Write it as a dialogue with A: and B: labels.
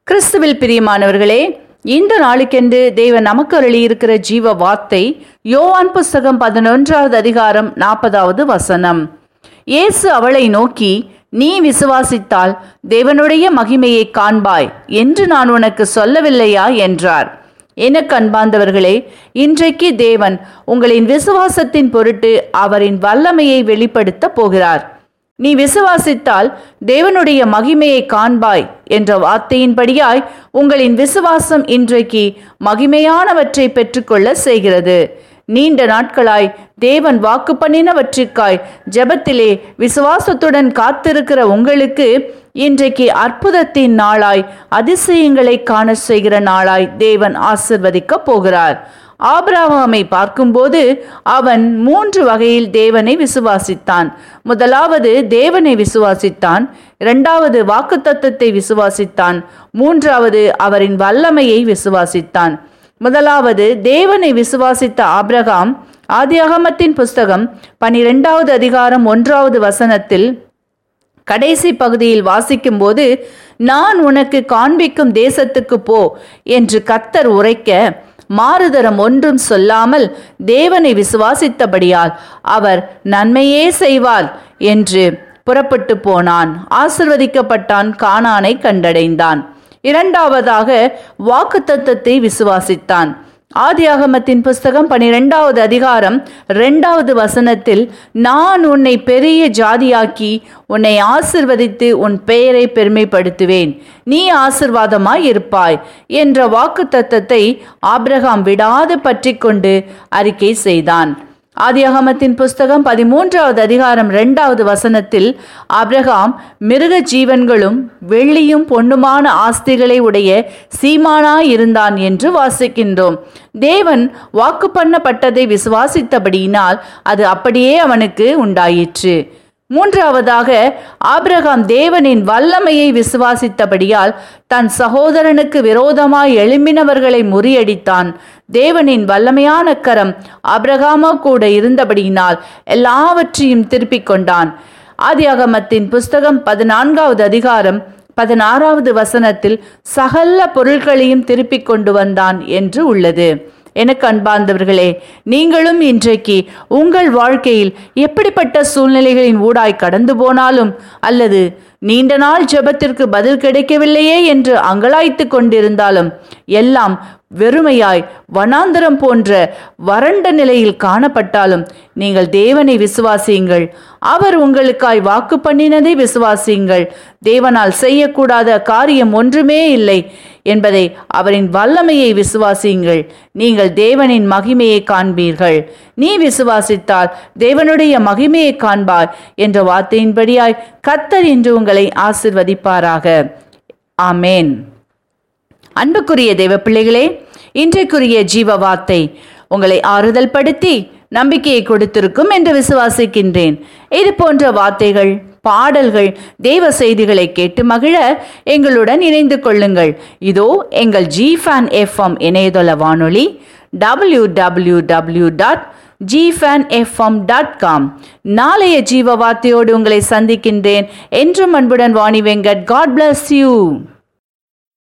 A: கிறிஸ்துவில் பிரியமானவர்களே இந்த நாளுக்கென்று தேவன் நமக்கு அருளி இருக்கிற ஜீவ வார்த்தை யோவான் புஸ்தகம் பதினொன்றாவது அதிகாரம் நாற்பதாவது வசனம் இயேசு அவளை நோக்கி நீ விசுவாசித்தால் தேவனுடைய மகிமையை காண்பாய் என்று நான் உனக்கு சொல்லவில்லையா என்றார் எனக்கு அன்பார்ந்தவர்களே இன்றைக்கு தேவன் உங்களின் விசுவாசத்தின் பொருட்டு அவரின் வல்லமையை வெளிப்படுத்த போகிறார் நீ விசுவாசித்தால் தேவனுடைய மகிமையை காண்பாய் என்ற வார்த்தையின்படியாய் உங்களின் விசுவாசம் இன்றைக்கு மகிமையானவற்றை பெற்றுக்கொள்ள செய்கிறது நீண்ட நாட்களாய் தேவன் வாக்கு பண்ணினவற்றிற்காய் ஜெபத்திலே விசுவாசத்துடன் காத்திருக்கிற உங்களுக்கு இன்றைக்கு அற்புதத்தின் நாளாய் அதிசயங்களை காண செய்கிற நாளாய் தேவன் ஆசிர்வதிக்க போகிறார் ஆபிரகாமை பார்க்கும்போது அவன் மூன்று வகையில் தேவனை விசுவாசித்தான் முதலாவது தேவனை விசுவாசித்தான் இரண்டாவது வாக்குத்தத்தத்தை விசுவாசித்தான் மூன்றாவது அவரின் வல்லமையை விசுவாசித்தான் முதலாவது தேவனை விசுவாசித்த ஆபிரகாம் ஆதியாகமத்தின் புஸ்தகம் பனிரெண்டாவது அதிகாரம் ஒன்றாவது வசனத்தில் கடைசி பகுதியில் வாசிக்கும்போது நான் உனக்கு காண்பிக்கும் தேசத்துக்கு போ என்று கத்தர் உரைக்க மாறுதரம் ஒன்றும் சொல்லாமல் தேவனை விசுவாசித்தபடியால் அவர் நன்மையே செய்வார் என்று புறப்பட்டு போனான் ஆசிர்வதிக்கப்பட்டான் கானானை கண்டடைந்தான் இரண்டாவதாக வாக்குத்தத்தத்தை விசுவாசித்தான் ஆதியாகமத்தின் புஸ்தகம் பனிரெண்டாவது அதிகாரம் இரண்டாவது வசனத்தில் நான் உன்னை பெரிய ஜாதியாக்கி உன்னை ஆசிர்வதித்து உன் பெயரை பெருமைப்படுத்துவேன் நீ ஆசிர்வாதமாய் இருப்பாய் என்ற வாக்கு தத்தத்தை ஆபிரகாம் விடாது பற்றி கொண்டு அறிக்கை செய்தான் ஆதியாகமத்தின் புஸ்தகம் பதிமூன்றாவது அதிகாரம் இரண்டாவது வசனத்தில் ஆபிரகாம் மிருக ஜீவன்களும் வெள்ளியும் பொன்னுமான ஆஸ்திகளை உடைய சீமானாய் இருந்தான் என்று வாசிக்கின்றோம் தேவன் வாக்கு பண்ணப்பட்டதை விசுவாசித்தபடியினால் அது அப்படியே அவனுக்கு உண்டாயிற்று மூன்றாவதாக ஆபிரகாம் தேவனின் வல்லமையை விசுவாசித்தபடியால் தன் சகோதரனுக்கு விரோதமாய் எழும்பினவர்களை முறியடித்தான் தேவனின் வல்லமையான கரம் ஆபிரகாமோ கூட இருந்தபடியினால் எல்லாவற்றையும் திருப்பிக் கொண்டான் ஆதியாகமத்தின் புஸ்தகம் பதினான்காவது அதிகாரம் பதினாறாவது வசனத்தில் சகல பொருட்களையும் திருப்பிக் கொண்டு வந்தான் என்று உள்ளது எனக்கு அன்பார்ந்தவர்களே நீங்களும் இன்றைக்கு உங்கள் வாழ்க்கையில் எப்படிப்பட்ட சூழ்நிலைகளின் ஊடாய் கடந்து போனாலும் அல்லது நீண்ட நாள் ஜெபத்திற்கு பதில் கிடைக்கவில்லையே என்று அங்கலாய்த்து கொண்டிருந்தாலும் எல்லாம் வெறுமையாய் வனாந்தரம் போன்ற வறண்ட நிலையில் காணப்பட்டாலும் நீங்கள் தேவனை விசுவாசியுங்கள் அவர் உங்களுக்காய் வாக்கு பண்ணினதை விசுவாசியுங்கள் தேவனால் செய்யக்கூடாத காரியம் ஒன்றுமே இல்லை என்பதை அவரின் வல்லமையை விசுவாசியுங்கள் நீங்கள் தேவனின் மகிமையை காண்பீர்கள் நீ விசுவாசித்தால் தேவனுடைய மகிமையை காண்பாய் என்ற வார்த்தையின்படியாய் கத்தர் இன்று உங்களை ஆசிர்வதிப்பாராக ஆமேன் அன்புக்குரிய தேவ பிள்ளைகளே இன்றைக்குரிய ஜீவ வார்த்தை உங்களை ஆறுதல் படுத்தி நம்பிக்கையை கொடுத்திருக்கும் என்று விசுவாசிக்கின்றேன் இது போன்ற வார்த்தைகள் பாடல்கள் தேவ செய்திகளை கேட்டு மகிழ எங்களுடன் இணைந்து கொள்ளுங்கள் இதோ எங்கள் ஜி ஃபேன் எஃப்எம் இணையதள வானொலி W W W dot Gfan FM dot com நாளைய ஜீவ வார்த்தையோடு உங்களை சந்திக்கின்றேன் என்றும் அன்புடன் Vani Venkat God bless you